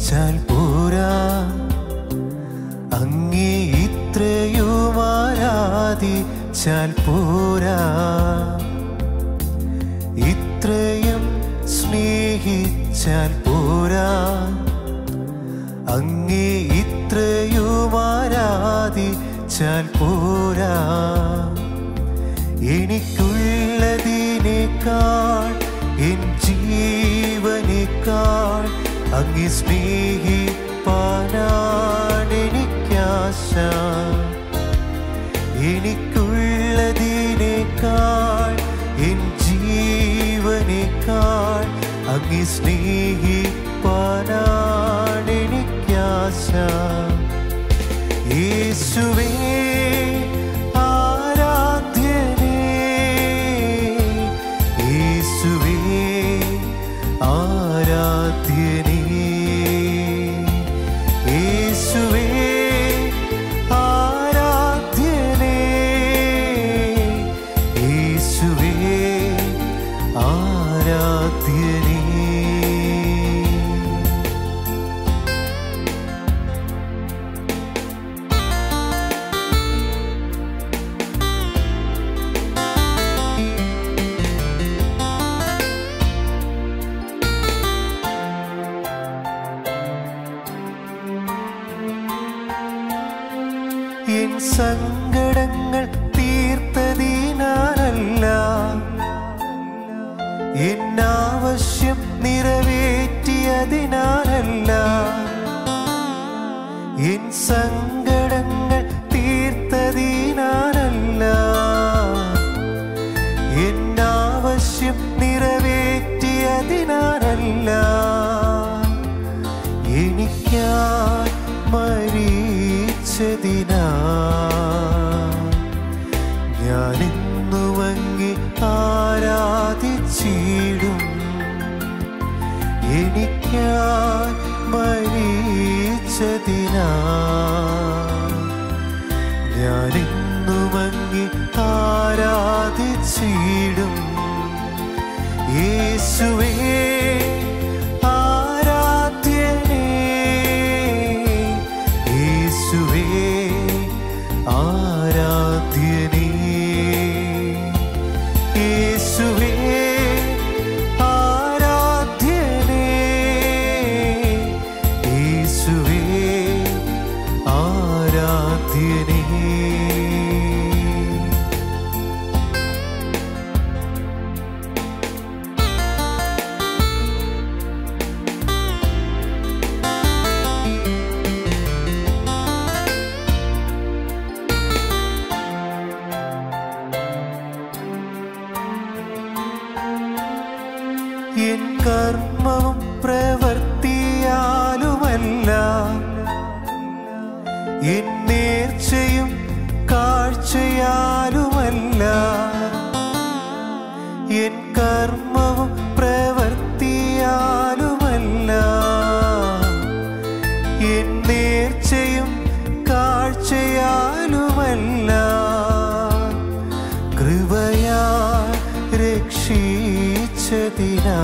ആരാധിച്ചാൽ പോരാ അങ്ങേ ഇത്രയും ആരാധിച്ചാൽ പോരാ ഇത്രയും സ്നേഹിച്ചാൽ പോരാ അങ്ങേ ഇത്രയും ആരാധിച്ചാൽ പോരാ എനിക്കുള്ളതിനേക്കാൾ എൻ ജീവനേക്കാൾ അങ്ങേ സ്നേഹിപ്പാനാണ് എനിക്കാശ എനിക്കുള്ളതിനേക്കാൾ എൻ ജീവനേക്കാൾ അങ്ങേ സ്നേഹിപ്പാനാണ് എനിക്കാശ യേശുവേ ആരാധ്യനേ യേശുവേ ആരാധ്യനേ യേശുവേ ആരാധ്യനേ യേശുവേ ആരാധ്യനേ എൻ സങ്കടങ്ങൾ തീർത്തതിനാലല്ല എന്നാവശ്യം നിറവേറ്റിയതിനാലല്ല എൻ സങ്കടങ്ങൾ തീർത്തതിനാലല്ല എന്നാവശ്യം നിറവേറ്റിയതിനാലല്ല എനിക്കായി മരിച്ചതിനാ ഞാനിന്നു അങ്ങി ആരാധിച്ചിടും എനിക്കായി മരിച്ചതിനാ ഞാനിന്നു അങ്ങി ആരാധിച്ചിടും യേശുവേ ആരാധ്യനേ യേശുവേ ആരാധ്യനേ യേശുവേ ആരാധ്യനേ യേശുവേ ആരാധ്യനേ എൻ കർമ്മവും പ്രവർത്തിയാലുമല്ല എൻ നേർച്ചയും കാഴ്ചയാലുമല്ല എൻ കർമ്മവും പ്രവർത്തിയാലുമല്ല എൻ നേർച്ചയും കാഴ്ചയാലുമല്ല കൃപയാ രക്ഷിച്ചതിനാ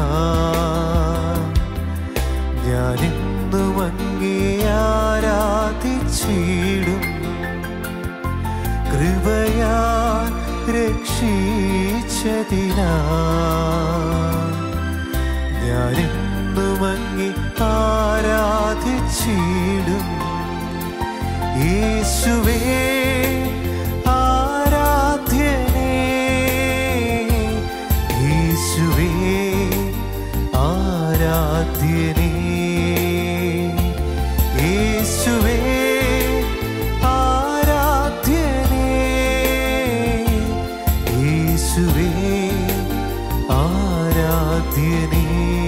ഞാനിന്നു അങ്ങേ ആരാധിച്ചിടും കൃപയാ രക്ഷിച്ചതിനാ ഞാനിന്നു അങ്ങേ ആരാധിച്ചിടും യേശുവേ ആരാധ്യനേ യേശുവേ ആരാധ്യനേ യേശുവേ ആരാധ്യനേ യേശുവേ ആരാധ്യനേ